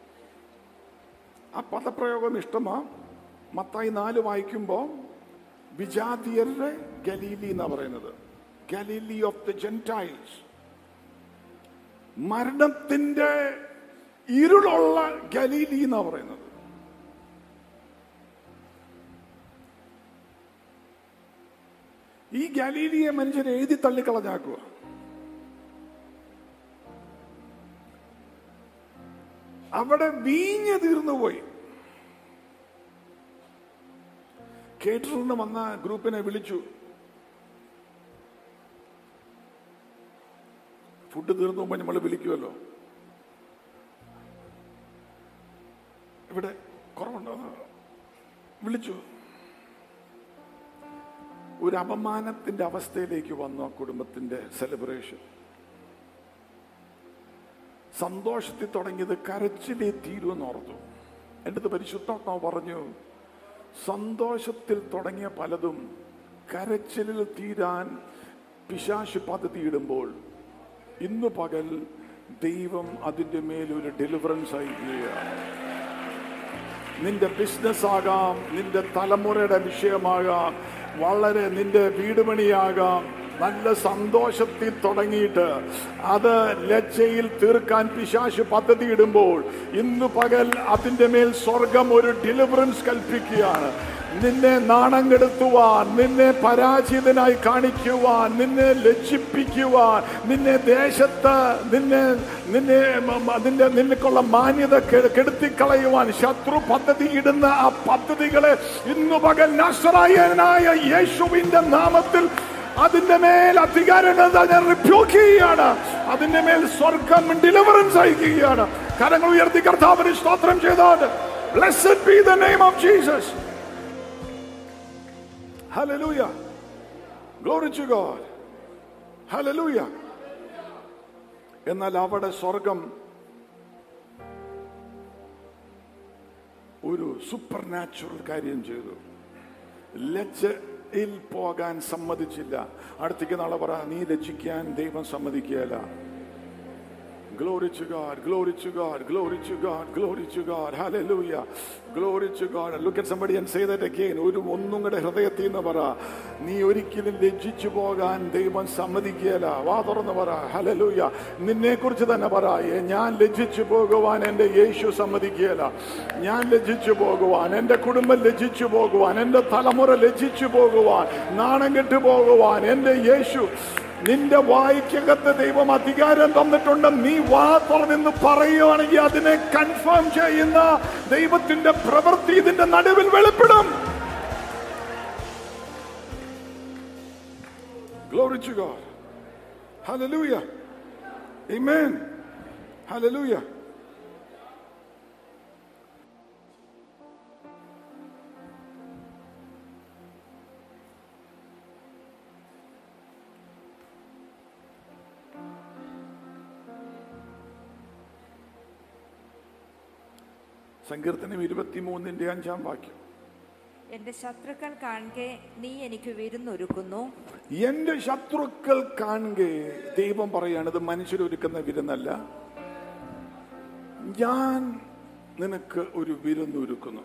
ആ പദപ്രയോഗം ഇഷ്ടമാ മത്തായി നാല് വായിക്കുമ്പോ വിജാതിയരുടെ ഗലീലി എന്നാ പറയുന്നത് ഗലീലി ഓഫ് ദ ജെന്റൈൽസ് മരണത്തിന്റെ ഇരുളുള്ള ഗലീലി എന്നാ പറയുന്നത് ഈ ഗലീലിയെ മനുഷ്യൻ എഴുതി തള്ളിക്കളഞ്ഞാക്കുക അവിടെ വീഞ്ഞ് തീർന്നുപോയി കേറ്ററിന് വന്ന ഗ്രൂപ്പിനെ വിളിച്ചു ഫുഡ് തീർന്നു പോകുമ്പോൾ നമ്മൾ വിളിക്കുമല്ലോ ഇവിടെ കുറവുണ്ടോ വിളിച്ചു ഒരു അപമാനത്തിന്റെ അവസ്ഥയിലേക്ക് വന്നു ആ കുടുംബത്തിന്റെ സെലിബ്രേഷൻ സന്തോഷത്തിൽ തുടങ്ങിയത് കരച്ചിലേ തീരുമെന്ന് ഓർത്തു എൻ്റെ അടുത്ത് പരിശുദ്ധാത്മാവ് പറഞ്ഞു സന്തോഷത്തിൽ തുടങ്ങിയ പലതും കരച്ചിലിൽ തീരാൻ പിശാശു പദ്ധതിയിടുമ്പോൾ ഇന്നു പകൽ ദൈവം അതിന്റെ മേൽ ഒരു ഡെലിവറൻസ് അയക്കുകയാണ് നിന്റെ ബിസിനസ് ആകാം നിന്റെ തലമുറയുടെ വിഷയമാകാം വളരെ നിന്റെ വീട് പണിയാകാം നല്ല സന്തോഷത്തിൽ തുടങ്ങിയിട്ട് അത് ലജ്ജയിൽ തീർക്കാൻ പിശാശ് പദ്ധതി ഇടുമ്പോൾ ഇന്നു പകൽ അതിന്റെ മേൽ സ്വർഗം ഒരു ഡെലിവറൻസ് കൽപ്പിക്കുകയാണ് നിന്നെ നാണം കെടുത്തുവാൻ നിന്നെ പരാജിതനായി കാണിക്കുവാൻ നിന്നെ ലജ്ജിപ്പിക്കുവാൻ നിന്നെ ദേശത്ത് നിന്നെ നിന്നെ മ- മ- നിന്റെ നിനക്കുള്ള മാന്യത കെ- കെടുത്തിക്കളയുവാൻ ശത്രു പദ്ധതി ഇടുന്ന ആ പദ്ധതികളെ ഇന്നു പകൽ നസ്രായനായ യേശുവിന്റെ നാമത്തിൽ അതിന്റെ മേൽ അധികാരങ്ങൾ ഞാൻ റിപ്യൂക്ക് ചെയ്യുകയാണ് അതിന്റെ മേൽ സ്വർഗം ഡെലിവറൻസ് അയക്കുകയാണ് കരങ്ങൾ ഉയർത്തി കർത്താവിന് സ്തോത്രം ചെയ്തോണ്ട് Blessed be the name of Jesus. Hallelujah. Glory to God. Hallelujah. എന്നാൽ അവിടെ സ്വർഗം ഒരു സൂപ്പർ നാച്ചുറൽ കാര്യം ചെയ്തു ലജ്ജയിൽ പോകാൻ സമ്മതിച്ചില്ല അടുത്തേക്ക് നാളെ പറ നീ ലജ്ജിക്കാൻ ദൈവം സമ്മതിക്കുകയല്ല Glory to God, glory to God, glory to God, glory to God. Hallelujah. Glory to God. Look at somebody and say that again. ഒരു ഒന്നും കൂടെ ഹൃദയത്തിൽ നിന്ന് പറ നീ ഒരിക്കലും ലജ്ജിച്ചു പോകാൻ ദൈവം സമ്മതിക്കുകയല്ല വാ തുറന്ന് പറ ഹലലൂയ നിന്നെ കുറിച്ച് തന്നെ പറ "ഏ, ഞാൻ ലജ്ജിച്ചു പോകുവാൻ എൻ്റെ യേശു സമ്മതിക്കുകയല്ല ഞാൻ ലജ്ജിച്ചു പോകുവാൻ എൻ്റെ കുടുംബം ലജ്ജിച്ചു പോകുവാൻ എൻ്റെ തലമുറ ലജ്ജിച്ചു പോകുവാൻ നാണം കെട്ടു പോകുവാൻ എൻ്റെ യേശു നിന്റെ വായിക്കകത്ത് ദൈവം അധികാരം തന്നിട്ടുണ്ട് നീ വാ തുറന്ന് പറയുകയാണെങ്കിൽ അതിനെ കൺഫേം ചെയ്യുന്ന ദൈവത്തിന്റെ പ്രവൃത്തി ഇതിന്റെ നടുവിൽ വെളിപ്പെടും Glory to God. Hallelujah. Amen. Hallelujah. സങ്കീർത്തനം ഇരുപത്തിമൂന്നിന്റെ അഞ്ചാം വാക്യം എന്റെ ശത്രുക്കൾ കാണെ നീ എനിക്ക് വിരുന്നൊരുക്കുന്നു എന്റെ ശത്രുക്കൾ കാണുകെ ദൈവം പറയാണ് ഇത് മനുഷ്യരൊരുക്കുന്ന വിരുന്നല്ല ഞാൻ നിനക്ക് ഒരു വിരുന്നൊരുക്കുന്നു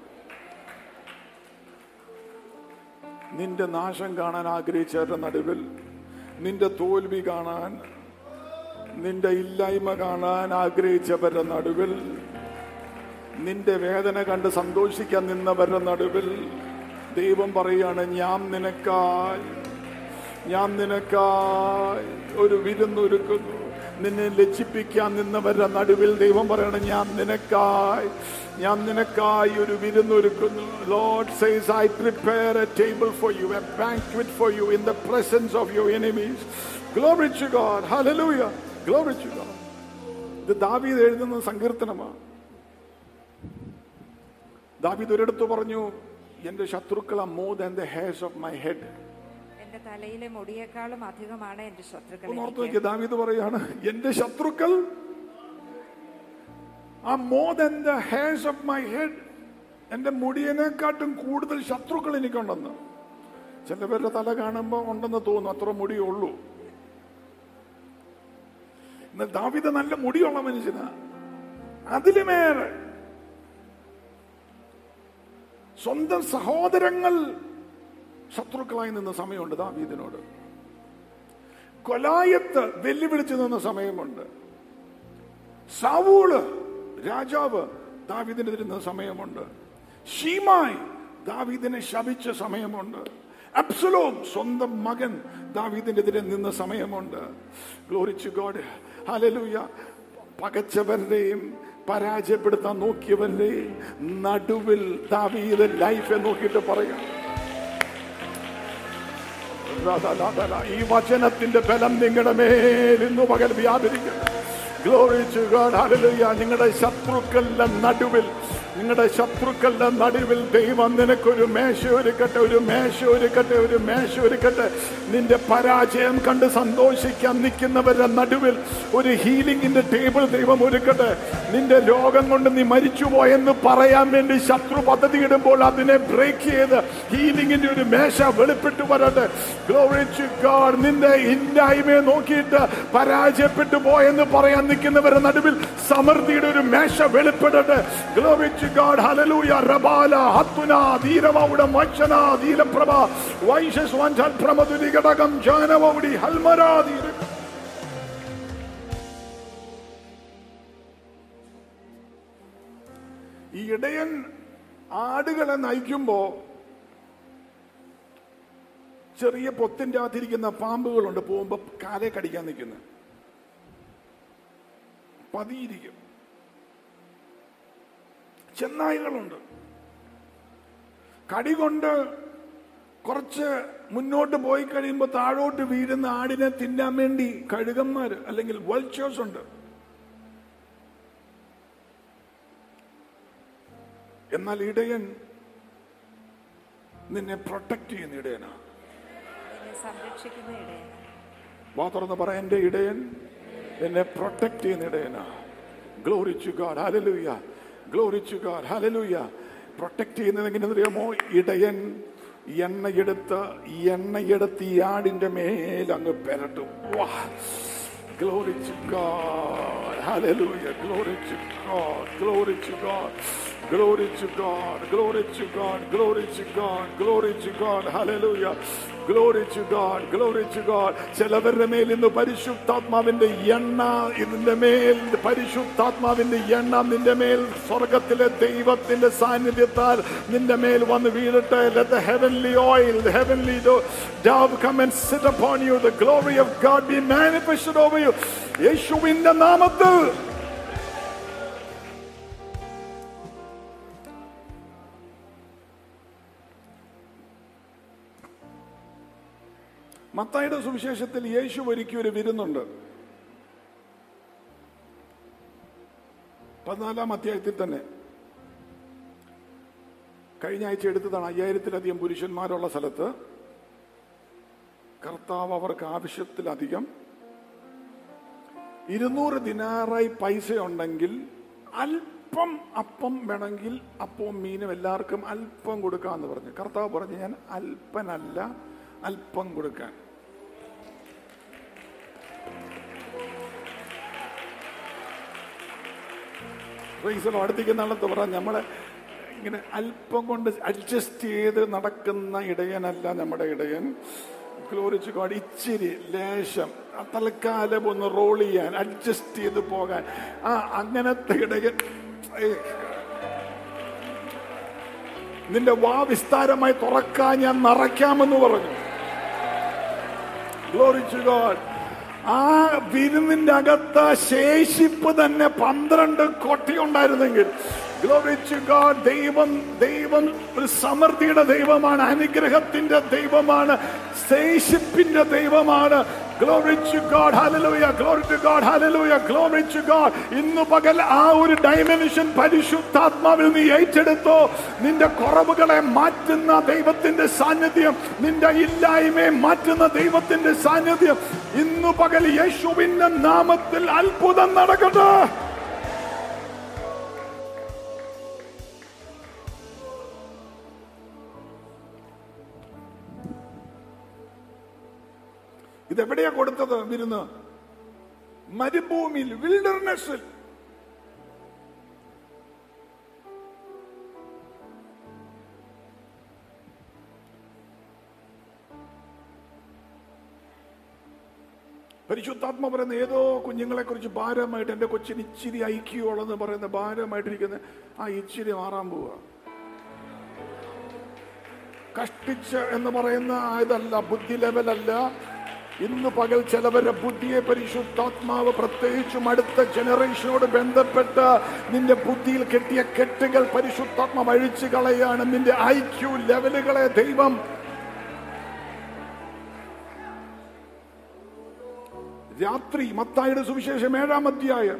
നിന്റെ നാശം കാണാൻ ആഗ്രഹിച്ചവരുടെ നടുവിൽ നിന്റെ തോൽവി കാണാൻ നിന്റെ ഇല്ലായ്മ കാണാൻ ആഗ്രഹിച്ചവരുടെ നടുവിൽ നിന്റെ വേദന കണ്ട് സന്തോഷിക്കാൻ നിന്നവരുടെ നടുവിൽ ദൈവം പറയാണ് ഞാൻ നിനക്കായി ഞാൻ നിനക്കായി ഒരു വിരുന്നൊരുക്കുന്നു നിന്നെ ലജ്ജിപ്പിക്കാൻ നിന്നവരുടെ നടുവിൽ ദൈവം പറയണം ഞാൻ നിനക്കായി ഞാൻ നിനക്കായി ഒരു വിരുന്നൊരുക്കുന്നു Lord says I prepare a table for you a banquet for you in the presence of your enemies glory to God hallelujah glory to God ഇത് ദാവീദ് എഴുതുന്ന സങ്കീർത്തനമാണ് ദാവീദ് ഒരിടത്ത് പറഞ്ഞു എന്റെ ശത്രുക്കൾ more than the hairs of my head എന്റെ തലയിലെ മുടിയേക്കാളും അധികമാണ് എന്റെ ശത്രുക്കൾ ഒന്ന് ഓർത്ത് എനിക്ക്. നോക്കിയ ദാവീദ് പറയാണ് എന്റെ ശത്രുക്കൾ are more than the hairs of my head എന്റെ മുടിയനെക്കാട്ടും കൂടുതൽ ശത്രുക്കൾ എനിക്കുണ്ടെന്ന് ചിലവരുടെ തല കാണുമ്പോൾ ഉണ്ടെന്ന് തോന്നുന്നു അത്ര മുടിയേ ഉള്ളൂ എന്നാൽ ദാവീദ് നല്ല മുടിയുള്ള മനുഷ്യനാ അതിലുമേറെ സ്വന്തം സഹോദരങ്ങൾ ശത്രുക്കളായി നിന്ന സമയമുണ്ട് ദാവീദിനോട് കൊലായത്ത് വെല്ലുവിളിച്ചു നിന്ന സമയമുണ്ട് സാവൂള് രാജാവ് ദാവീദിനെതിരെ നിന്ന സമയമുണ്ട് ഷീമായി ദാവീദിനെ ശപിച്ച സമയമുണ്ട് അബ്സലോം സ്വന്തം മകൻ ദാവീദിനെതിരെ നിന്ന സമയമുണ്ട് ഗ്ലോറിച്ചു ഗോഡ് ഹലലൂയ പകച്ചവരുടെയും പരാജയപ്പെടുത്താൻ നോക്കിയവരുടെയും നടുവിൽ ദാവീദ് ലൈഫ് നോക്കിയിട്ട് പറയാം ഈ വചനത്തിന്റെ ബലം നിങ്ങളുടെ മേൽ ഇന്നു പകൽ വ്യാപരിക്കുന്നു Glory to God. Hallelujah. നിങ്ങളുടെ ശത്രുക്കളുടെ നടുവിൽ നിങ്ങളുടെ ശത്രുക്കളുടെ നടുവിൽ ദൈവം നിനക്കൊരു മേശ ഒരുക്കട്ടെ ഒരു മേശ ഒരുക്കട്ടെ ഒരു മേശ ഒരുക്കട്ടെ നിന്റെ പരാജയം കണ്ട് സന്തോഷിക്കാൻ നിൽക്കുന്നവരുടെ നടുവിൽ ഒരു ഹീലിംഗിന്റെ ടേബിൾ ദൈവം ഒരുക്കട്ടെ നിന്റെ രോഗം കൊണ്ട് നീ മരിച്ചുപോയെന്ന് പറയാൻ വേണ്ടി ശത്രു പദ്ധതി ഇടുമ്പോൾ അതിനെ ബ്രേക്ക് ചെയ്ത് ഹീലിംഗിന്റെ ഒരു മേശ വെളിപ്പെട്ടു വരട്ടെ Glory to God. നിന്റെ ഇല്ലായ്മയെ നോക്കിയിട്ട് പരാജയപ്പെട്ടു പോയെന്ന് പറയാൻ നിൽക്കുന്നവരുടെ നടുവിൽ സമൃദ്ധിയുടെ ഒരു മേശ വെളിപ്പെടട്ടെ Glory to God. Hallelujah. റബാല ഹത്തുന ധീരമൗട മക്ഷന ധീരപ്രഭ വൈശസ് വഞ്ചൽ പ്രമതുരി ഘടകം ജാനവൗടി ഹൽമരാധീര ഈ ഇടയൻ ആടുകളെ നയിക്കുമ്പോ ചെറിയ പൊത്തിന്റെ അകത്തിരിക്കുന്ന പാമ്പുകളുണ്ട് പോകുമ്പോ കാലെ കടിക്കാൻ നിൽക്കുന്നത് പതിയിരിക്കും ചെന്നായികളുണ്ട് കടി കൊണ്ട് കുറച്ച് മുന്നോട്ട് പോയി കഴിയുമ്പോൾ താഴോട്ട് വീഴുന്ന ആടിനെ തിന്നാൻ വേണ്ടി കഴുകന്മാര് അല്ലെങ്കിൽ വൾച്ചേഴ്സ് ഉണ്ട് എന്നാൽ ഇടയൻ നിന്നെ പ്രൊട്ടക്ട് ചെയ്യുന്ന ഇടയനാ എന്നെ സംരക്ഷിക്കുന്ന ഇടയൻ വാ തുറന്ന് പറ എന്റെ ഇടയൻ എന്നെ പ്രൊട്ടക്ട് ചെയ്യുന്ന ഇടയനാ glory to God hallelujah glory to God hallelujah protect ചെയ്യുന്നത് എങ്ങനെയെന്നറിയാമോ ഇടയൻ എണ്ണയെടുത്ത് എണ്ണയെടുത്ത് ഈ ആടിന്റെ മേൽ അങ്ങ് പെരട്ടും വാ Glory to God. Hallelujah. Glory to God. Glory to God. Glory to God. Glory to God. Glory to God. Glory to God. Hallelujah. Glory to God. Glory to God. ചിലവരുടെ മേൽ ഇന്ന് പരിശുദ്ധാത്മാവിന്റെ എണ്ണ ഇതിന്റെ മേൽ പരിശുദ്ധാത്മാവിന്റെ എണ്ണ നിന്റെ മേൽ സ്വർഗത്തിലെ ദൈവത്തിന്റെ സാന്നിധ്യത്താൽ നിന്റെ മേൽ വന്ന് വീഴട്ടെ let the heavenly oil the heavenly do- dove come and sit upon you the glory of God be manifested over you യേശുവിന്റെ നാമത്തിൽ മത്തായിയുടെ സുവിശേഷത്തിൽ യേശു ഒരുക്കിയ ഒരു വിരുന്നുണ്ട് പതിനാലാം അധ്യായത്തിൽ തന്നെ കഴിഞ്ഞ ആഴ്ച എടുത്തതാണ് അയ്യായിരത്തിലധികം പുരുഷന്മാരുള്ള സ്ഥലത്ത് കർത്താവ് അവർക്ക് ആവശ്യത്തിലധികം ഇരുന്നൂറ് ദിനാറായി പൈസ ഉണ്ടെങ്കിൽ അല്പം അപ്പം വേണമെങ്കിൽ അപ്പവും മീനും എല്ലാവർക്കും അല്പം കൊടുക്കാന്ന് പറഞ്ഞു കർത്താവ് പറഞ്ഞു ഞാൻ അല്പനല്ല അല്പം കൊടുക്കാൻ റീസണോ അടുത്തേക്ക് നാളത്ത് പറ നമ്മളെ ഇങ്ങനെ അല്പം കൊണ്ട് അഡ്ജസ്റ്റ് ചെയ്ത് നടക്കുന്ന ഇടയനല്ല നമ്മുടെ ഇടയൻ ഗ്ലോറിച്ച് ഗോഡ് ഇച്ചിരി ലേശം ആ തൽക്കാലം ഒന്ന് റോൾ ചെയ്യാൻ അഡ്ജസ്റ്റ് ചെയ്ത് പോകാൻ ആ അങ്ങനത്തെ ഇടയിൽ ഏയ്. നിന്റെ വാ വിസ്താരമായി തുറക്കാൻ ഞാൻ നിറയ്ക്കാമെന്ന് പറഞ്ഞു ഗ്ലോറിച്ച് ഗോഡ് ആ വിരുന്നിന്റെ അകത്ത് ശേഷിപ്പ് തന്നെ പന്ത്രണ്ട് കൊട്ടയുണ്ടായിരുന്നെങ്കിൽ ഗ്ലോറിച്ച് ഗോഡ് ദൈവം ദൈവം ഒരു സമൃദ്ധിയുടെ ദൈവമാണ് അനുഗ്രഹത്തിന്റെ ദൈവമാണ് ശേഷിപ്പിന്റെ ദൈവമാണ് Glory to God, hallelujah, glory to God, hallelujah, glory to God. ഇന്ന് പകൽ ആ ഒരു ഡൈമെൻഷൻ പരിശുദ്ധാത്മാവിൽ നീ ഏറ്റെടുത്തോ നിന്റെ കുറവുകളെ മാറ്റുന്ന ദൈവത്തിന്റെ സാന്നിധ്യം നിന്റെ ഇല്ലായ്മയെ മാറ്റുന്ന ദൈവത്തിന്റെ സാന്നിധ്യം ഇന്നു പകൽ യേശുവിന്റെ നാമത്തിൽ അത്ഭുതം നടക്കട്ടെ ഇതെവിടെയാ കൊടുത്തത് വിരുന്ന് മരുഭൂമിയിൽ വിൽഡർനെസ്സിൽ പരിശുദ്ധാത്മ പറയുന്ന ഏതോ കുഞ്ഞുങ്ങളെ കുറിച്ച് ഭാരമായിട്ട് എന്റെ കൊച്ചിന് ഇച്ചിരി ഐക്യോളെന്ന് പറയുന്ന ഭാരമായിട്ടിരിക്കുന്ന ആ ഇച്ചിരി മാറാൻ പോവുക കഷ്ടിച്ച് എന്ന് പറയുന്ന ഇതല്ല ബുദ്ധി ലെവലല്ല ഇന്ന് പകൽ ചിലവരുടെ ബുദ്ധിയെ പരിശുദ്ധാത്മാവ് പ്രത്യേകിച്ചും അടുത്ത ജനറേഷനോട് ബന്ധപ്പെട്ട് നിന്റെ ബുദ്ധിയിൽ കെട്ടിയ കെട്ടുകൾ പരിശുദ്ധാത്മാവ് അഴിച്ചു കളയാണ് നിന്റെ ഐക്യു ലെവലുകളെ ദൈവം രാത്രി മത്തായുടെ സുവിശേഷം ഏഴാം അധ്യായം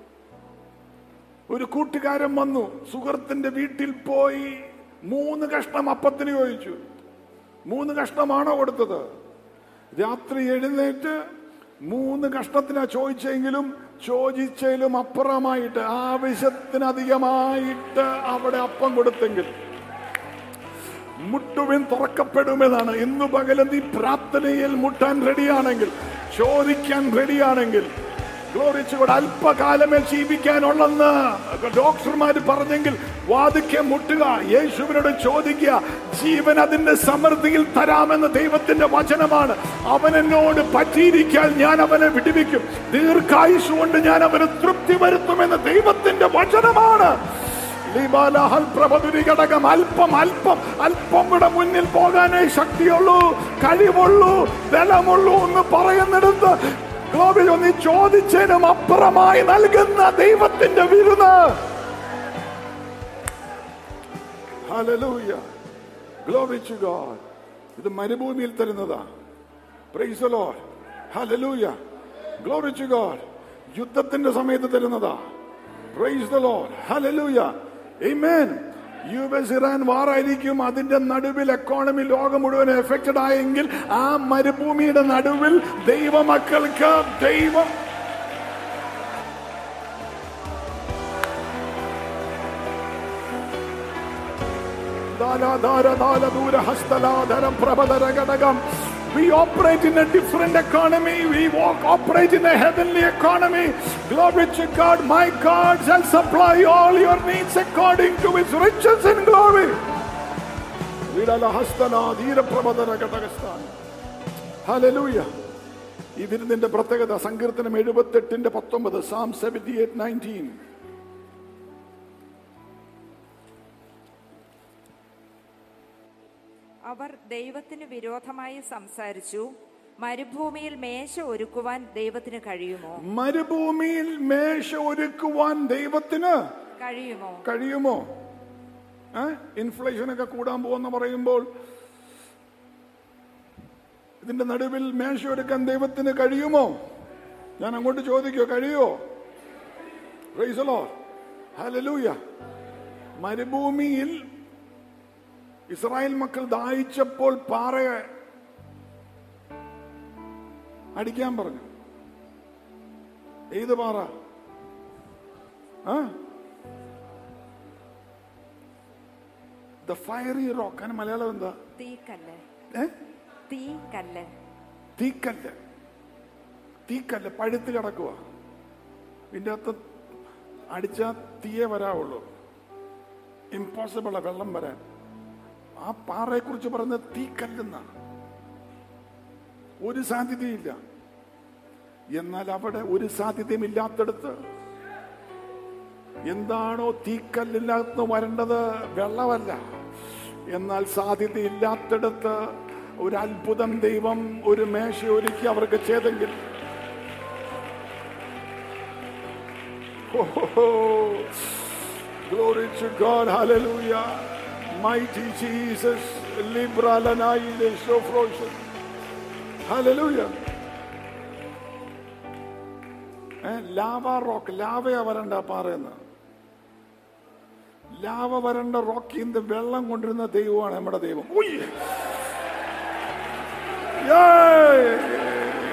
ഒരു കൂട്ടുകാരൻ വന്നു സുഹൃത്തിന്റെ വീട്ടിൽ പോയി മൂന്ന് കഷ്ണം അപ്പത്തിന് ചോദിച്ചു മൂന്ന് കഷ്ണമാണോ കൊടുത്തത് രാത്രി എഴുന്നേറ്റ് മൂന്ന് കഷ്ണത്തിനാ ചോദിച്ചെങ്കിലും ചോദിച്ചതിലും അപ്പുറമായിട്ട് ആവശ്യത്തിനധികമായിട്ട് അവിടെ അപ്പം കൊടുത്തെങ്കിൽ മുട്ടുവിൻ തുറക്കപ്പെടുമെന്നാണ് ഇന്നു പകലും നീ പ്രാർത്ഥനയിൽ മുട്ടാൻ റെഡിയാണെങ്കിൽ ചോദിക്കാൻ റെഡിയാണെങ്കിൽ ഗ്ലോറിച്ചുകൂടെ അല്പകാലമേ ജീവിക്കാനുള്ളെന്ന് ഡോക്ടർമാര് പറഞ്ഞെങ്കിൽ വാതിക്കെ മുട്ടുക യേശുവിനോട് ചോദിക്കുക ജീവൻ അതിന്റെ സമൃദ്ധിയിൽ തരാമെന്ന് ദൈവത്തിന്റെ വചനമാണ് അവൻ എന്നോട് പറ്റിയിരിക്കാൻ ഞാൻ അവനെ വിടുവിക്കും ദീർഘായുസ് കൊണ്ട് ഞാൻ അവന് തൃപ്തി വരുത്തുമെന്ന് ദൈവത്തിന്റെ വചനമാണ് ലിബാലഹൽ പ്രഭതുരി ഘടകം അല്പം അല്പം അല്പം കൂടെ മുന്നിൽ പോകാനേ ശക്തിയുള്ളൂ കഴിവുള്ളൂ ബലമുള്ളൂ എന്ന് പറയുന്നിടത്ത് ഗ്ലോബിൽ ഒന്ന് ചോദിച്ചതിനും അപ്പുറമായി നൽകുന്ന ദൈവത്തിന്റെ വിരുന്ന് Hallelujah. Glory to God. ഇത് മരുഭൂമിയിൽ തരുന്നതാ Praise the Lord. Hallelujah. Glory to God. യുദ്ധത്തിന്റെ സമയത്ത് തരുന്നതാ Praise the Lord. Hallelujah. Amen. U S Iran വാറായിരിക്കും അതിന്റെ നടുവിൽ എക്കോണമി ലോകം മുഴുവൻ എഫക്റ്റഡ് ആയെങ്കിൽ ആ മരുഭൂമിയുടെ നടുവിൽ ദൈവമക്കൾക്ക് ദൈവം ദാലാധാരദാലദൂരഹസ്തലാധരം പ്രഭതരഘടകം We operate in a different economy. We walk, operate in a heavenly economy. Glory to God. My God shall supply all your needs according to his riches in glory. Hallelujah. ഈ വിരുന്നിന്റെ പ്രത്യേകത സങ്കീർത്തനം എഴുപത്തെട്ടിന്റെ പത്തൊമ്പത് സാം സെവന്റി എയ്റ്റ് നയൻറ്റീൻ അവർ ദൈവത്തിന് വിരോധമായി സംസാരിച്ചു മരുഭൂമിയിൽ മേശ ഒരുക്കുവാൻ ദൈവത്തിന് കഴിയുമോ മരുഭൂമിയിൽ മേശ ഒരുക്കുവാൻ ദൈവത്തിന് കഴിയുമോ കഴിയുമോ ഇൻഫ്ലേഷൻ ഒക്കെ കൂടാൻ പോകുന്ന പറയുമ്പോൾ ഇതിന്റെ നടുവിൽ മേശ ഒരുക്കാൻ ദൈവത്തിന് കഴിയുമോ ഞാൻ അങ്ങോട്ട് ചോദിക്കോ കഴിയോ റൈസലോ ഹലലൂയ മരുഭൂമിയിൽ ഇസ്രായേൽ മക്കൾ ദാഹിച്ചപ്പോൾ പാറയെ അടിക്കാൻ പറഞ്ഞു ഏത് പാറ ആ ദ ഫയറി റോക്ക് അതിന് മലയാളം എന്താ തീക്കല്ല് ഏ തീക്കല്ല് തീക്കല്ല് തീക്കല്ല് പഴുത്ത് കിടക്കുക ഇതിൻ്റെ അകത്ത് അടിച്ചാ തീയെ വരാവുള്ളൂ ഇമ്പോസിബിളാ വെള്ളം വരാൻ ആ പാറയെ കുറിച്ച് പറയുന്നത് തീക്കല്ലെന്നാണ് ഒരു സാധ്യതയില്ല എന്നാൽ അവിടെ ഒരു സാധ്യതയും ഇല്ലാത്തടത്ത് എന്താണോ തീക്കല്ലിനകത്ത് വരേണ്ടത് വെള്ളമല്ല എന്നാൽ സാധ്യതയില്ലാത്തിടത്ത് ഒരു അത്ഭുതം ദൈവം ഒരു മേശ ഒരുക്കി അവർക്ക് ചെയ്തെങ്കിൽ Glory to God, hallelujah. Mighty Jesus, Libra Lanai, so frozen. Hallelujah. Lava rock ലാവയാ വരണ്ട പാറയെന്ന് ലാവ വരണ്ട റോക്കിൽ നിന്ന് വെള്ളം കൊണ്ടിരുന്ന ദൈവമാണ് നമ്മുടെ ദൈവം ഉയ്യ്. Yes!